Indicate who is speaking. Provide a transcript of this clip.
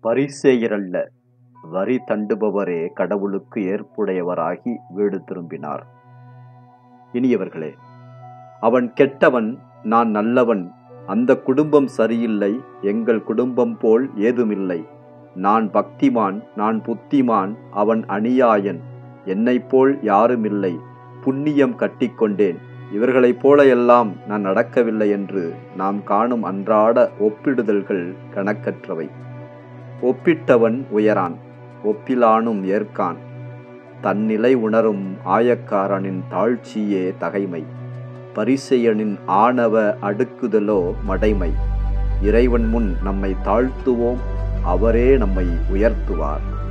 Speaker 1: பரிசேயரல்ல வரி தண்டுபவரே கடவுளுக்கு ஏற்புடையவராகி வீடு திரும்பினார் இனியவர்களே அவன் கெட்டவன் நான் நல்லவன் அந்த குடும்பம் சரியில்லை எங்கள் குடும்பம் போல் ஏதுமில்லை நான் பக்திமான் நான் புத்திமான் அவன் அநியாயன் என்னைப் போல் யாருமில்லை புண்ணியம் கட்டிக்கொண்டேன் இவர்களைப் போல எல்லாம் நான் நடக்கவில்லை என்று நாம் காணும் அன்றாட ஒப்பிடுதல்கள் கணக்கற்றவை ஒப்பிட்டவன் உயரான் ஒப்பிலானும் ஏற்கான் தன்னிலை உணரும் ஆயக்காரனின் தாழ்ச்சியே தகைமை பரிசெயனின் ஆணவ அடுக்குதலோ மடைமை இறைவன் முன் நம்மை தாழ்த்துவோம் அவரே நம்மை உயர்த்துவார்